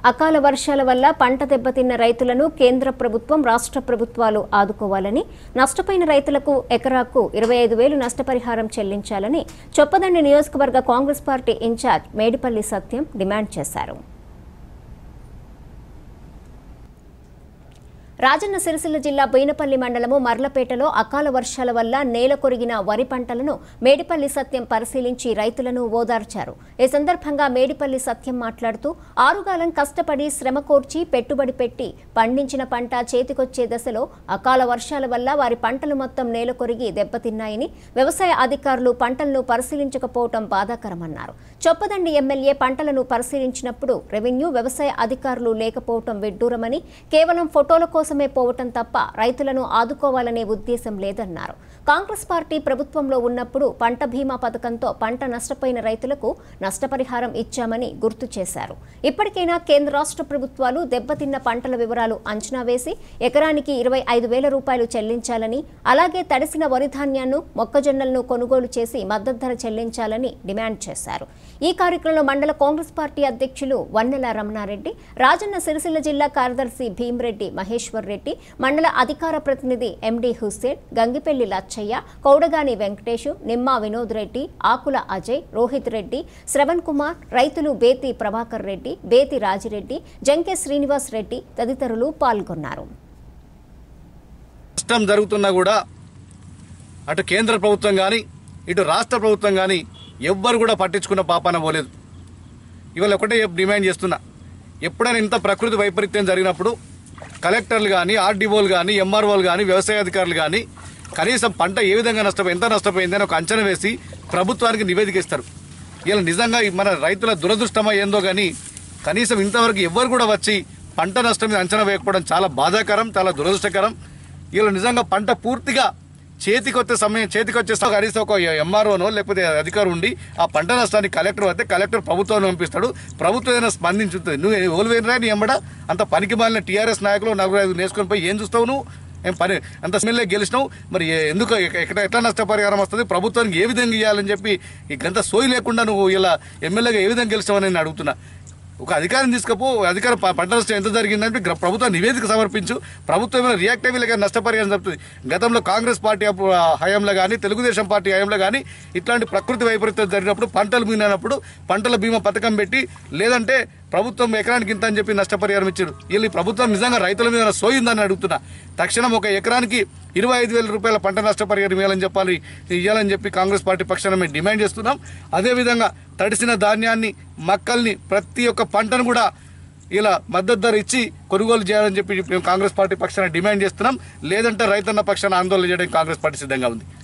అకాల వర్షాల వల్ల పంట దెబ్బతిన్న రైతులను కేంద్ర ప్రభుత్వం రాష్ట్ర ప్రభుత్వాలు ఆదుకోవాలని నష్టపోయిన రైతులకు ఎకరాకు ఇరవై ఐదు వేలు నష్టపరిహారం చెల్లించాలని చొప్పదండి నియోజకవర్గ Congress party in charge Medipalli Satyam demand చేశారు రాజన్న సిరిసిల్ల జిల్లా బోయినపల్లి మండలము మర్లపేటలో అకాల వర్షాల వల్ల నేల కొరిగిన వరి పంటలను మేడిపల్లి సత్యం పరిశీలించి రైతులను ఓదార్చారు ఈ సందర్భంగా మేడిపల్లి సత్యం మాట్లాడుతూ ఆరుగాలం కష్టపడి శ్రమ కోర్చి పెట్టుబడి పెట్టి పండించిన పంట చేతికొచ్చే దశలో అకాల వర్షాల వల్ల వారి పంటలు మొత్తం నేల కొరిగి దెబ్బతిన్నాయని వ్యవసాయ అధికారులు పంటలను పరిశీలించకపోవటం బాధాకరమన్నారు చొప్పదండి ఎమ్మెల్యే పంటలను పరిశీలించినప్పుడు రెవెన్యూ వ్యవసాయ అధికారులు లేకపోవటం విడ్డూరమని కేవలం ఫోటోల కోసమే పోవటం తప్ప రైతులను ఆదుకోవాలనే ఉద్దేశం లేదన్నారు కాంగ్రెస్ పార్టీ ప్రభుత్వంలో ఉన్నప్పుడు పంట బీమా పథకంతో పంట నష్టపోయిన రైతులకు నష్టపరిహారం ఇచ్చామని గుర్తు చేశారు ఇప్పటికైనా కేంద్ర రాష్ట్ర ప్రభుత్వాలు దెబ్బతిన్న పంటల వివరాలు అంచనా వేసి ఎకరానికి ఇరవై ఐదు వేల రూపాయలు చెల్లించాలని అలాగే తడిసిన వరి ధాన్యాన్ని మొక్కజొన్నలను కొనుగోలు చేసి మద్దతు ధర చెల్లించాలని డిమాండ్ చేశారు ఈ కార్యక్రమంలో మండల కాంగ్రెస్ పార్టీ అధ్యక్షులు వన్నెల రమణారెడ్డి రాజన్న సిరిసిల్ల జిల్లా కార్యదర్శి భీమరెడ్డి మహేశ్వర్ రెడ్డి మండల అధికార ప్రతినిధి ఎండి హుస్సేన్ గంగిపెల్లి లచ్చయ్య కౌడగాని వెంకటేష్ నిమ్మా వినోద్ రెడ్డి ఆకుల అజయ్ రోహిత్ రెడ్డి శ్రవణ్ కుమార్ రైతులు బేతి ప్రభాకర్ రెడ్డి బేతి రాజిరెడ్డి జంకే శ్రీనివాస్ రెడ్డి తదితరులు పాల్గొన్నారు నష్టం జరుగుతున్నా కూడా అటు కేంద్ర ప్రభుత్వం కానీ ఇటు రాష్ట్ర ప్రభుత్వం కానీ ఎవ్వరు కూడా పట్టించుకున్న పాపాన పోలేదు ఇవాళ ఒకటే చెప్ డిమాండ్ చేస్తున్నా ఎప్పుడైనా ఇంత ప్రకృతి వైపరీత్యం జరిగినప్పుడు కలెక్టర్లు కానీ ఆర్డీఓలు కానీ ఎంఆర్ఓలు కానీ వ్యవసాయ అధికారులు కానీ కనీసం పంట ఏ విధంగా నష్టపోయి ఎంత నష్టపోయింది అని ఒక అంచనా వేసి ప్రభుత్వానికి నివేదిక ఇస్తారు ఇలా నిజంగా ఈ మన రైతుల దురదృష్టమా ఏందో కానీ కనీసం ఇంతవరకు ఎవ్వరు కూడా వచ్చి పంట నష్టం మీద అంచనా వేయకపోవడం చాలా బాధాకరం చాలా దురదృష్టకరం ఇలా నిజంగా పంట పూర్తిగా చేతికొచ్చే సమయం చేతికొచ్చే సమయం కనీసం ఒక ఎంఆర్ఓనో లేకపోతే అధికారం ఉండి ఆ పంట నష్టాన్ని కలెక్టర్ వస్తే కలెక్టర్ ప్రభుత్వాన్ని పంపిస్తాడు ప్రభుత్వం ఏదైనా స్పందించుతుంది నువ్వు ఓలు వేయరా నీ ఎమ్మడ అంత పనికి మాలిన టీఆర్ఎస్ నాయకులు నలుగురు ఐదు నేర్చుకొని పోయి ఏం చూస్తావు నువ్వు ఏం పని అంత ఎమ్మెల్యే గెలిచినావు మరి ఏ- ఎందుకు ఎక్క- ఎక్కడ ఎట్లా నష్టపరిహారం వస్తుంది ప్రభుత్వానికి ఏ విధంగా ఇవ్వాలని చెప్పి ఇకంత సోయి లేకుండా నువ్వు ఇలా ఎమ్మెల్యేగా ఏ విధంగా గెలిచావని నేను అడుగుతున్నా ఒక అధికారం తీసుకపో అధికారం ప- పంట నష్టం ఎంత జరిగిందంటే గ్ర- ప్రభుత్వ నివేదిక సమర్పించు ప్రభుత్వం ఏమైనా రియాక్ట్ అయ్యి వీళ్ళకి నష్టపరిహారం జరుగుతుంది గతంలో కాంగ్రెస్ పార్టీ అప్పు- ఆ హయాంలో కానీ తెలుగుదేశం పార్టీ హయాంలో కానీ ఇట్లాంటి ప్రకృతి వైపరీత్యం జరిగినప్పుడు పంటలు మీనప్పుడు పంటల బీమా పథకం పెట్టి లేదంటే ప్రభుత్వం ఎకరానికి ఇంత అని చెప్పి నష్టపరిహారం ఇచ్చారు వీళ్ళు ఈ ప్రభుత్వం నిజంగా రైతుల మీద సోయిందని అడుగుతున్నా తక్షణం ఒక ఎకరానికి ఇరవై ఐదు వేల రూపాయల పంట నష్టపరిహారం ఇవ్వాలని చెప్పాలి ఇవ్వాలని చెప్పి కాంగ్రెస్ పార్టీ పక్షాన మేము డిమాండ్ చేస్తున్నాం అదేవిధంగా తడిసిన ధాన్యాన్ని మక్కల్ని ప్రతి ఒక్క పంటను కూడా ఇలా మద్దతు ధర ఇచ్చి కొనుగోలు చేయాలని చెప్పి మేము కాంగ్రెస్ పార్టీ పక్షాన డిమాండ్ చేస్తున్నాం లేదంటే రైతన్న పక్షాన ఆందోళన చేయడానికి కాంగ్రెస్ పార్టీ సిద్ధంగా ఉంది